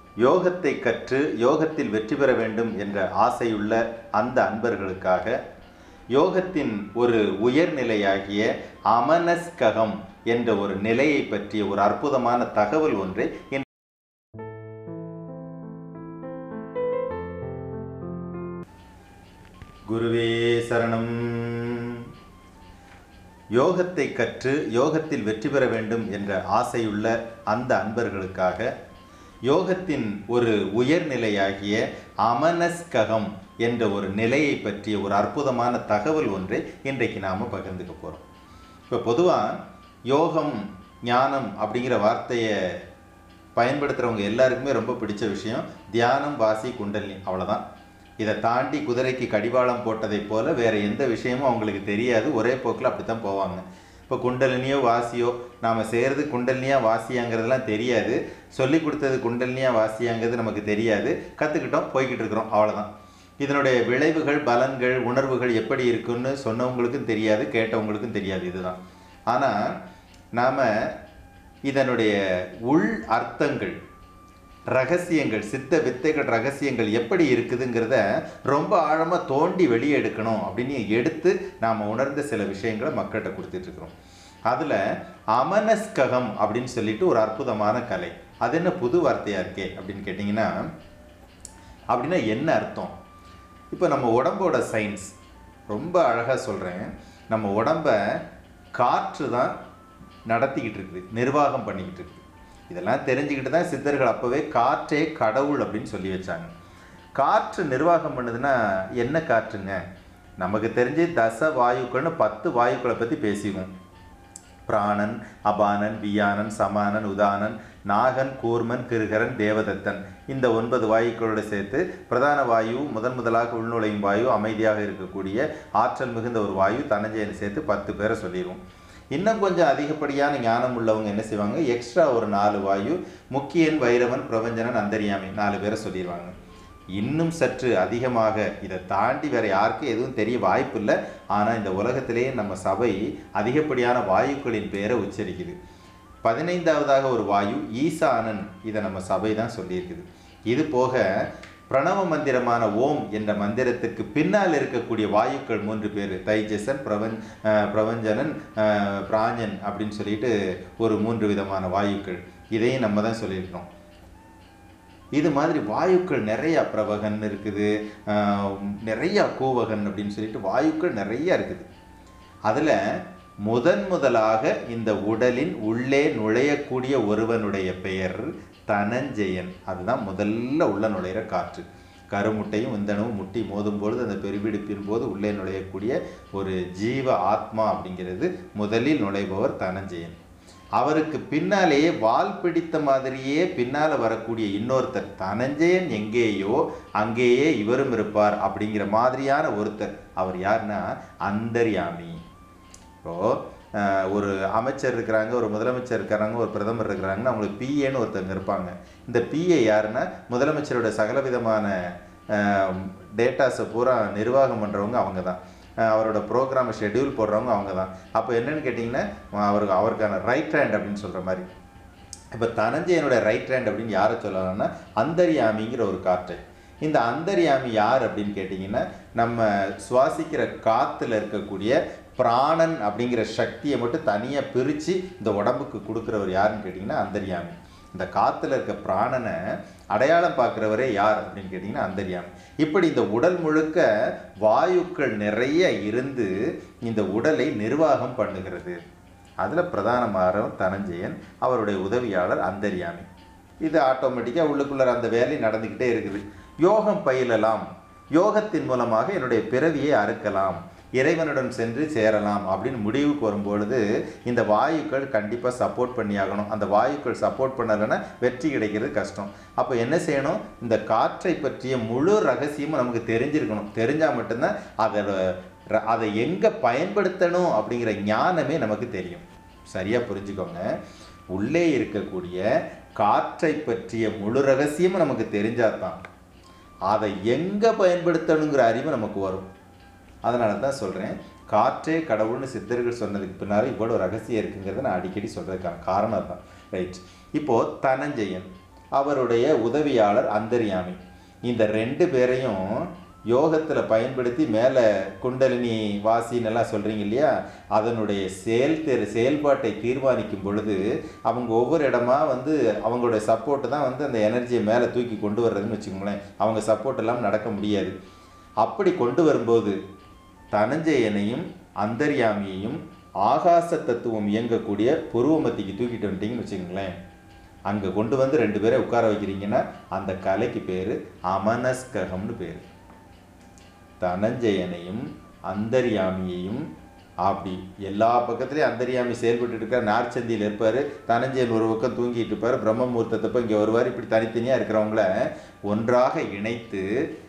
யோகத்தை கற்று யோகத்தில் வெற்றி பெற வேண்டும் என்ற ஆசையுள்ள அந்த அன்பர்களுக்காக யோகத்தின் ஒரு உயர்நிலையாகிய அமனஸ்ககம் என்ற ஒரு நிலையை பற்றிய ஒரு அற்புதமான தகவல் ஒன்றை இன்று குருவே சரணம் யோகத்தை கற்று யோகத்தில் வெற்றி பெற வேண்டும் என்ற ஆசையுள்ள அந்த அன்பர்களுக்காக யோகத்தின் ஒரு உயர்நிலையாகிய அமனஸ்ககம் என்ற ஒரு நிலையை பற்றிய ஒரு அற்புதமான தகவல் ஒன்றை இன்றைக்கு நாம் பகிர்ந்துக்க போகிறோம் இப்போ பொதுவாக யோகம் ஞானம் அப்படிங்கிற வார்த்தையை பயன்படுத்துகிறவங்க எல்லாருக்குமே ரொம்ப பிடிச்ச விஷயம் தியானம் வாசி குண்டலினி அவ்வளோதான் இதை தாண்டி குதிரைக்கு கடிவாளம் போட்டதைப் போல வேறு எந்த விஷயமும் அவங்களுக்கு தெரியாது ஒரே போக்கில் அப்படி தான் போவாங்க இப்போ குண்டலினியோ வாசியோ நாம் செய்கிறது குண்டலினியா வாசியாங்கிறதுலாம் தெரியாது சொல்லி கொடுத்தது குண்டலினியா வாசியாங்கிறது நமக்கு தெரியாது கற்றுக்கிட்டோம் போய்கிட்டு இருக்கிறோம் அவ்வளோதான் இதனுடைய விளைவுகள் பலன்கள் உணர்வுகள் எப்படி இருக்குன்னு சொன்னவங்களுக்கும் தெரியாது கேட்டவங்களுக்கும் தெரியாது இதுதான் ஆனால் நாம் இதனுடைய உள் அர்த்தங்கள் ரகசியங்கள் சித்த வித்தைகள் ரகசியங்கள் எப்படி இருக்குதுங்கிறத ரொம்ப ஆழமாக தோண்டி வெளியே எடுக்கணும் அப்படின்னு எடுத்து நாம் உணர்ந்த சில விஷயங்களை மக்கள்கிட்ட கொடுத்துட்ருக்குறோம் அதில் அமனஸ்ககம் அப்படின்னு சொல்லிட்டு ஒரு அற்புதமான கலை அது என்ன புது வார்த்தையாக இருக்கே அப்படின்னு கேட்டிங்கன்னா அப்படின்னா என்ன அர்த்தம் இப்போ நம்ம உடம்போட சயின்ஸ் ரொம்ப அழகாக சொல்கிறேன் நம்ம உடம்பை காற்று தான் நடத்திக்கிட்டு இருக்குது நிர்வாகம் பண்ணிக்கிட்டு இருக்குது இதெல்லாம் தெரிஞ்சுக்கிட்டு தான் சித்தர்கள் அப்போவே காற்றே கடவுள் அப்படின்னு சொல்லி வச்சாங்க காற்று நிர்வாகம் பண்ணுதுன்னா என்ன காற்றுங்க நமக்கு தெரிஞ்சு தச வாயுக்கள்னு பத்து வாயுக்களை பற்றி பேசிக்குவோம் பிராணன் அபானன் வியானன் சமானன் உதானன் நாகன் கூர்மன் கிருகரன் தேவதத்தன் இந்த ஒன்பது வாயுக்களோடு சேர்த்து பிரதான வாயு முதன் முதலாக உள்நுழையும் வாயு அமைதியாக இருக்கக்கூடிய ஆற்றல் மிகுந்த ஒரு வாயு தனஞ்சயனை சேர்த்து பத்து பேரை சொல்லிடுவோம் இன்னும் கொஞ்சம் அதிகப்படியான ஞானம் உள்ளவங்க என்ன செய்வாங்க எக்ஸ்ட்ரா ஒரு நாலு வாயு முக்கியன் வைரவன் பிரபஞ்சனன் அந்தரியாமி நாலு பேரை சொல்லிடுவாங்க இன்னும் சற்று அதிகமாக இதை தாண்டி வேற யாருக்கும் எதுவும் தெரிய வாய்ப்பு இல்லை ஆனால் இந்த உலகத்திலேயே நம்ம சபை அதிகப்படியான வாயுக்களின் பேரை உச்சரிக்குது பதினைந்தாவதாக ஒரு வாயு ஈசானன் இதை நம்ம சபை தான் சொல்லியிருக்குது இது போக பிரணவ மந்திரமான ஓம் என்ற மந்திரத்துக்கு பின்னால் இருக்கக்கூடிய வாயுக்கள் மூன்று பேர் தைஜசன் பிரபஞ் பிரபஞ்சனன் பிராஞ்சன் அப்படின்னு சொல்லிட்டு ஒரு மூன்று விதமான வாயுக்கள் இதையும் நம்ம தான் சொல்லியிருக்கிறோம் இது மாதிரி வாயுக்கள் நிறைய பிரபகன் இருக்குது நிறைய கூவகன் அப்படின்னு சொல்லிட்டு வாயுக்கள் நிறைய இருக்குது அதில் முதன் முதலாக இந்த உடலின் உள்ளே நுழையக்கூடிய ஒருவனுடைய பெயர் தனஞ்செயன் அதுதான் முதல்ல உள்ள நுழையிற காற்று கருமுட்டையும் விந்தனவும் முட்டி மோதும் பொழுது அந்த பெருவிடுப்பின் போது உள்ளே நுழையக்கூடிய ஒரு ஜீவ ஆத்மா அப்படிங்கிறது முதலில் நுழைபவர் தனஞ்செயன் அவருக்கு பின்னாலேயே வால் பிடித்த மாதிரியே பின்னால் வரக்கூடிய இன்னொருத்தர் தனஞ்சயன் எங்கேயோ அங்கேயே இவரும் இருப்பார் அப்படிங்கிற மாதிரியான ஒருத்தர் அவர் யாருன்னா அந்தர்யாமி இப்போது ஒரு அமைச்சர் இருக்கிறாங்க ஒரு முதலமைச்சர் இருக்கிறாங்க ஒரு பிரதமர் இருக்கிறாங்கன்னா அவங்களுக்கு பிஏன்னு ஒருத்தவங்க இருப்பாங்க இந்த பிஏ யாருன்னா முதலமைச்சரோட சகல விதமான டேட்டாஸை பூரா நிர்வாகம் பண்ணுறவங்க அவங்க தான் அவரோட ப்ரோக்ராமை ஷெட்யூல் போடுறவங்க அவங்க தான் அப்போ என்னென்னு கேட்டிங்கன்னா அவருக்கு அவருக்கான ரைட் ஹேண்ட் அப்படின்னு சொல்கிற மாதிரி இப்போ தனஞ்சயனோட ரைட் ஹேண்ட் அப்படின்னு யாரை சொல்லலாம்னா அந்தரியாமிங்கிற ஒரு காற்றை இந்த அந்தரியாமி யார் அப்படின்னு கேட்டிங்கன்னா நம்ம சுவாசிக்கிற காற்றுல இருக்கக்கூடிய பிராணன் அப்படிங்கிற சக்தியை மட்டும் தனியாக பிரித்து இந்த உடம்புக்கு கொடுக்குறவர் யாருன்னு கேட்டிங்கன்னா அந்தரியாமி இந்த காற்றுல இருக்க பிராணனை அடையாளம் பார்க்குறவரே யார் அப்படின்னு கேட்டிங்கன்னா அந்தரியாமி இப்படி இந்த உடல் முழுக்க வாயுக்கள் நிறைய இருந்து இந்த உடலை நிர்வாகம் பண்ணுகிறது அதில் பிரதானமாக தனஞ்சயன் அவருடைய உதவியாளர் அந்தரியாமி இது ஆட்டோமேட்டிக்காக உள்ளுக்குள்ளே அந்த வேலை நடந்துக்கிட்டே இருக்குது யோகம் பயிலலாம் யோகத்தின் மூலமாக என்னுடைய பிறவியை அறுக்கலாம் இறைவனுடன் சென்று சேரலாம் அப்படின்னு முடிவுக்கு வரும்பொழுது இந்த வாயுக்கள் கண்டிப்பாக சப்போர்ட் பண்ணியாகணும் அந்த வாயுக்கள் சப்போர்ட் பண்ணலைன்னா வெற்றி கிடைக்கிறது கஷ்டம் அப்போ என்ன செய்யணும் இந்த காற்றை பற்றிய முழு ரகசியமும் நமக்கு தெரிஞ்சிருக்கணும் தெரிஞ்சால் மட்டும்தான் அதோட அதை எங்கே பயன்படுத்தணும் அப்படிங்கிற ஞானமே நமக்கு தெரியும் சரியாக புரிஞ்சுக்கோங்க உள்ளே இருக்கக்கூடிய காற்றை பற்றிய முழு ரகசியமும் நமக்கு தெரிஞ்சால் தான் அதை எங்கே பயன்படுத்தணுங்கிற அறிவு நமக்கு வரும் அதனால தான் சொல்கிறேன் காற்றே கடவுள்னு சித்தர்கள் சொன்னதுக்கு பின்னால் இவ்வளோ ரகசியம் இருக்குங்கிறத நான் அடிக்கடி சொல்கிறதுக்கான காரணம் தான் ரைட் இப்போது தனஞ்சயன் அவருடைய உதவியாளர் அந்தர்யாமி இந்த ரெண்டு பேரையும் யோகத்தில் பயன்படுத்தி மேலே குண்டலினி வாசின்னு எல்லாம் சொல்கிறீங்க இல்லையா அதனுடைய செயல் தெரு செயல்பாட்டை தீர்மானிக்கும் பொழுது அவங்க ஒவ்வொரு இடமா வந்து அவங்களுடைய சப்போர்ட்டு தான் வந்து அந்த எனர்ஜியை மேலே தூக்கி கொண்டு வர்றதுன்னு வச்சுக்கோங்களேன் அவங்க சப்போர்ட் எல்லாம் நடக்க முடியாது அப்படி கொண்டு வரும்போது தனஞ்சயனையும் அந்தர்யாமியையும் ஆகாச தத்துவம் இயங்கக்கூடிய புருவமத்திக்கு தூக்கிட்டு வந்துட்டீங்கன்னு வச்சுக்கோங்களேன் அங்கே கொண்டு வந்து ரெண்டு பேரை உட்கார வைக்கிறீங்கன்னா அந்த கலைக்கு பேர் அமனஸ்ககம்னு பேர் தனஞ்சயனையும் அந்தர்யாமியையும் அப்படி எல்லா பக்கத்துலேயும் அந்தர்யாமி செயல்பட்டு இருக்கார் நார்ச்சந்தியில் இருப்பார் தனஞ்சயன் ஒரு பக்கம் தூங்கிட்டு இருப்பார் பிரம்ம முகூர்த்தத்தப்ப இங்கே வருவார் இப்படி தனித்தனியாக இருக்கிறவங்கள ஒன்றாக இணைத்து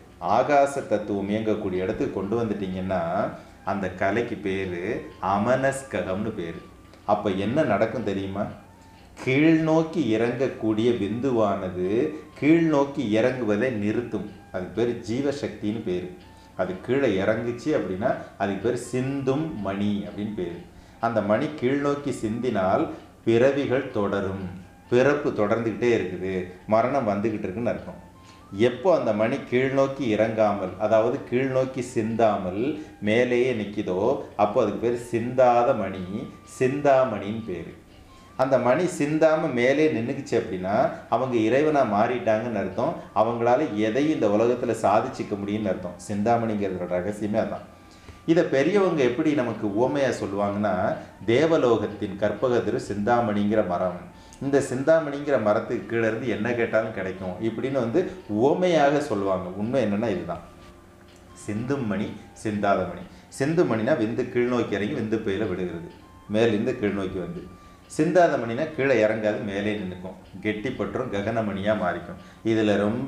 ஆகாச தத்துவம் இயங்கக்கூடிய இடத்துக்கு கொண்டு வந்துட்டீங்கன்னா அந்த கலைக்கு பேர் அமனஸ்ககம்னு பேர் அப்போ என்ன நடக்கும் தெரியுமா கீழ்நோக்கி இறங்கக்கூடிய விந்துவானது கீழ்நோக்கி இறங்குவதை நிறுத்தும் அதுக்கு பேர் ஜீவசக்தின்னு பேர் அது கீழே இறங்குச்சு அப்படின்னா அதுக்கு பேர் சிந்தும் மணி அப்படின்னு பேர் அந்த மணி கீழ்நோக்கி சிந்தினால் பிறவிகள் தொடரும் பிறப்பு தொடர்ந்துக்கிட்டே இருக்குது மரணம் வந்துக்கிட்டு இருக்குன்னு அர்த்தம் எப்போ அந்த மணி கீழ்நோக்கி இறங்காமல் அதாவது கீழ்நோக்கி சிந்தாமல் மேலேயே நிற்கிதோ அப்போ அதுக்கு பேர் சிந்தாத மணி சிந்தாமணின்னு பேர் அந்த மணி சிந்தாம மேலே நின்றுக்குச்சு அப்படின்னா அவங்க இறைவனா மாறிட்டாங்கன்னு அர்த்தம் அவங்களால எதையும் இந்த உலகத்துல சாதிச்சுக்க முடியும்னு அர்த்தம் சிந்தாமணிங்கிறதோட ரகசியமே அதான் இதை பெரியவங்க எப்படி நமக்கு உவமையா சொல்லுவாங்கன்னா தேவலோகத்தின் கற்பகதிரு சிந்தாமணிங்கிற மரம் இந்த சிந்தாமணிங்கிற மரத்துக்கு கீழே இருந்து என்ன கேட்டாலும் கிடைக்கும் இப்படின்னு வந்து உவமையாக சொல்லுவாங்க உண்மை என்னன்னா இதுதான் சிந்தும் மணி சிந்தாத மணி சிந்து மணினா விந்து கீழ்நோக்கி இறங்கி விந்து பையில விடுகிறது மேலிருந்து கீழ்நோக்கி வந்து சிந்தாத மணினா கீழே இறங்காது மேலே நின்றுக்கும் கெட்டிப்பற்றும் ககனமணியாக மாறிக்கும் இதில் ரொம்ப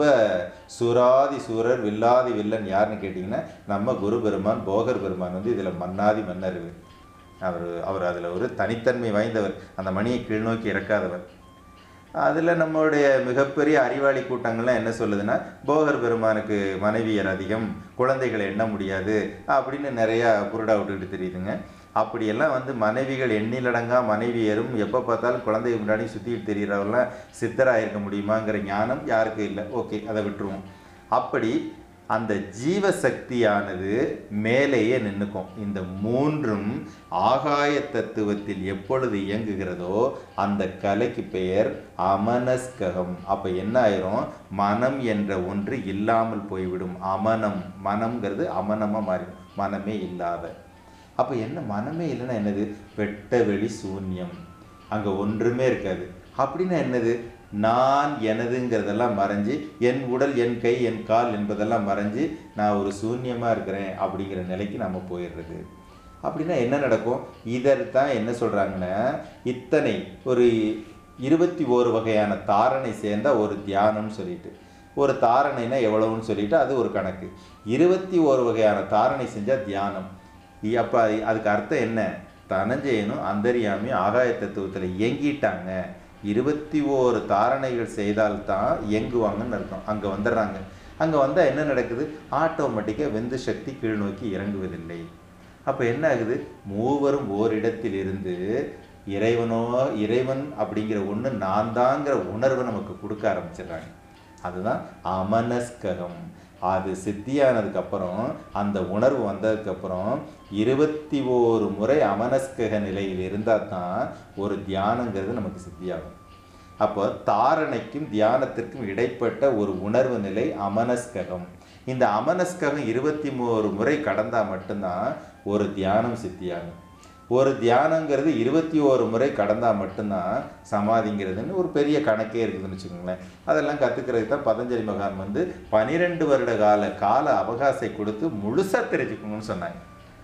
சுராதி சூரர் வில்லாதி வில்லன் யாருன்னு கேட்டிங்கன்னா நம்ம குரு பெருமான் போகர் பெருமான் வந்து இதில் மன்னாதி மன்னர் அவர் அவர் அதில் ஒரு தனித்தன்மை வாய்ந்தவர் அந்த மணியை கீழ்நோக்கி இறக்காதவர் அதில் நம்மளுடைய மிகப்பெரிய அறிவாளி கூட்டங்கள்லாம் என்ன சொல்லுதுன்னா போகர் பெருமானுக்கு மனைவியர் அதிகம் குழந்தைகளை எண்ண முடியாது அப்படின்னு நிறையா புருடா விட்டுக்கிட்டு தெரியுதுங்க அப்படியெல்லாம் வந்து மனைவிகள் எண்ணிலடங்கா மனைவியரும் எப்போ பார்த்தாலும் குழந்தைக்கு முன்னாடி சுற்றிட்டு தெரிகிறவங்களாம் சித்தராக இருக்க முடியுமாங்கிற ஞானம் யாருக்கும் இல்லை ஓகே அதை விட்டுருவோம் அப்படி அந்த ஜீவசக்தியானது மேலேயே நின்றுக்கும் இந்த மூன்றும் ஆகாய தத்துவத்தில் எப்பொழுது இயங்குகிறதோ அந்த கலைக்கு பெயர் அமனஸ்ககம் அப்போ என்ன ஆயிரும் மனம் என்ற ஒன்று இல்லாமல் போய்விடும் அமனம் மனம்ங்கிறது அமனமாக மாறிடும் மனமே இல்லாத அப்போ என்ன மனமே இல்லைன்னா என்னது வெட்ட வெளி சூன்யம் அங்கே ஒன்றுமே இருக்காது அப்படின்னா என்னது நான் எனதுங்கிறதெல்லாம் மறைஞ்சு என் உடல் என் கை என் கால் என்பதெல்லாம் மறைஞ்சு நான் ஒரு சூன்யமாக இருக்கிறேன் அப்படிங்கிற நிலைக்கு நம்ம போயிடுறது அப்படின்னா என்ன நடக்கும் இதைத்தான் என்ன சொல்கிறாங்கன்னா இத்தனை ஒரு இருபத்தி ஓரு வகையான தாரணை சேர்ந்தா ஒரு தியானம்னு சொல்லிட்டு ஒரு தாரணைனா எவ்வளவுன்னு சொல்லிட்டு அது ஒரு கணக்கு இருபத்தி ஓரு வகையான தாரணை செஞ்சால் தியானம் இ- அப்ப அது- அதுக்கு அர்த்தம் என்ன தனஞ்சயனும் அந்தரியாமியும் ஆகாய தத்துவத்தில் இயங்கிட்டாங்க இருபத்தி ஓரு தாரணைகள் செய்தால்தான் இயங்குவாங்கன்னு அர்த்தம் அங்கே வந்துடுறாங்க அங்கே வந்தால் என்ன நடக்குது ஆட்டோமேட்டிக்காக வெந்து சக்தி கீழ்நோக்கி இறங்குவதில்லை அப்போ என்ன ஆகுது மூவரும் ஓரிடத்தில் இருந்து இறைவனோ இறைவன் அப்படிங்கிற ஒன்று நான் தாங்கிற உணர்வை நமக்கு கொடுக்க ஆரம்பிச்சிடுறாங்க அதுதான் அமனஸ்ககம் அது சித்தியானதுக்கு அப்புறம் அந்த உணர்வு வந்ததுக்கு அப்புறம் இருபத்தி ஓரு முறை அமனஸ்கக நிலையில் இருந்தால் தான் ஒரு தியானங்கிறது நமக்கு சித்தியாகும் அப்போ தாரணைக்கும் தியானத்திற்கும் இடைப்பட்ட ஒரு உணர்வு நிலை அமனஸ்ககம் இந்த அமனஸ்ககம் இருபத்தி மூணு முறை கடந்தால் மட்டும்தான் ஒரு தியானம் சித்தியாகும் ஒரு தியானங்கிறது இருபத்தி ஓரு முறை கடந்தால் மட்டும்தான் சமாதிங்கிறதுன்னு ஒரு பெரிய கணக்கே இருக்குதுன்னு வச்சுக்கோங்களேன் அதெல்லாம் கற்றுக்கிறதுக்கு தான் பதஞ்சலி மகான் வந்து பனிரெண்டு வருட கால கால அவகாசை கொடுத்து முழுசாக தெரிஞ்சுக்கணும்னு சொன்னாங்க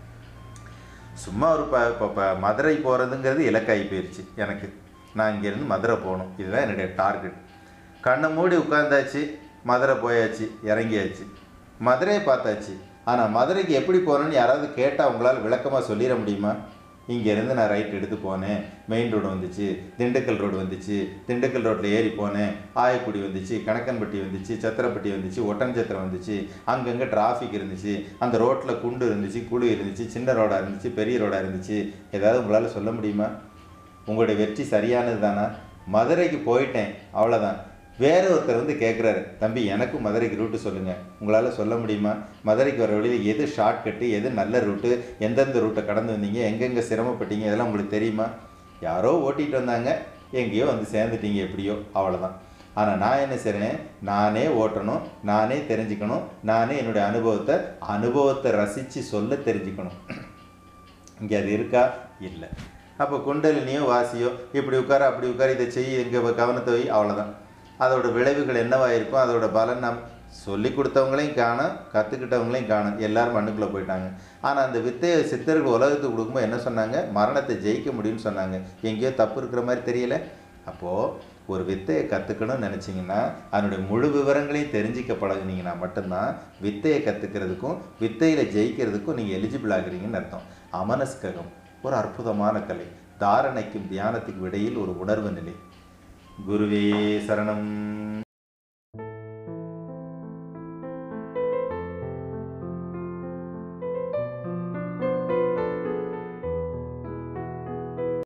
சும்மா ஒரு ப இப்போ இப்போ மதுரை போகிறதுங்கிறது இலக்காகி போயிடுச்சு எனக்கு நான் இங்கேருந்து மதுரை போகணும் இதுதான் என்னுடைய டார்கெட் கண்ணை மூடி உட்காந்தாச்சு மதுரை போயாச்சு இறங்கியாச்சு மதுரையை பார்த்தாச்சு ஆனால் மதுரைக்கு எப்படி போகணும்னு யாராவது கேட்டால் உங்களால் விளக்கமாக சொல்லிட முடியுமா இங்கேருந்து நான் ரைட் எடுத்து போனேன் மெயின் ரோடு வந்துச்சு திண்டுக்கல் ரோடு வந்துச்சு திண்டுக்கல் ரோட்டில் ஏறி போனேன் ஆயக்குடி வந்துச்சு கணக்கன்பட்டி வந்துச்சு சத்திரப்பட்டி வந்துச்சு ஒட்டன்சத்திரம் வந்துச்சு அங்கங்கே டிராஃபிக் இருந்துச்சு அந்த ரோட்டில் குண்டு இருந்துச்சு குழு இருந்துச்சு சின்ன ரோடாக இருந்துச்சு பெரிய ரோடாக இருந்துச்சு ஏதாவது உங்களால் சொல்ல முடியுமா உங்களுடைய வெற்றி சரியானது தானா மதுரைக்கு போயிட்டேன் அவ்வளோதான் வேற ஒருத்தர் வந்து கேட்குறாரு தம்பி எனக்கும் மதுரைக்கு ரூட்டு சொல்லுங்கள் உங்களால் சொல்ல முடியுமா மதுரைக்கு வர வழியில் எது ஷார்ட்கட்டு எது நல்ல ரூட்டு எந்தெந்த ரூட்டை கடந்து வந்தீங்க எங்கெங்கே சிரமப்பட்டீங்க இதெல்லாம் உங்களுக்கு தெரியுமா யாரோ ஓட்டிகிட்டு வந்தாங்க எங்கேயோ வந்து சேர்ந்துட்டீங்க எப்படியோ அவ்வளோதான் ஆனால் நான் என்ன செய்கிறேன் நானே ஓட்டணும் நானே தெரிஞ்சுக்கணும் நானே என்னுடைய அனுபவத்தை அனுபவத்தை ரசித்து சொல்ல தெரிஞ்சுக்கணும் இங்கே அது இருக்கா இல்லை அப்போ குண்டலினியோ வாசியோ இப்படி உட்கார அப்படி உட்கார இதை செய் இங்கே கவனத்தை வை அவ்வளோதான் அதோட விளைவுகள் என்னவாக இருக்கும் அதோட பலன் நம் சொல்லி கொடுத்தவங்களையும் காணும் கற்றுக்கிட்டவங்களையும் காணும் எல்லாரும் மண்ணுக்குள்ளே போயிட்டாங்க ஆனால் அந்த வித்தையை சித்தர்கள் உலகத்துக்கு கொடுக்கும்போது என்ன சொன்னாங்க மரணத்தை ஜெயிக்க முடியும்னு சொன்னாங்க எங்கேயோ தப்பு இருக்கிற மாதிரி தெரியல அப்போது ஒரு வித்தையை கற்றுக்கணும்னு நினச்சிங்கன்னா அதனுடைய முழு விவரங்களையும் தெரிஞ்சிக்க பழகுனீங்கன்னா மட்டும்தான் வித்தையை கற்றுக்கிறதுக்கும் வித்தையில் ஜெயிக்கிறதுக்கும் நீங்கள் எலிஜிபிள் ஆகுறீங்கன்னு அர்த்தம் அமனஸ்ககம் ஒரு அற்புதமான கலை தாரணைக்கும் தியானத்துக்கும் இடையில் ஒரு உணர்வு நிலை குருவே சரணம்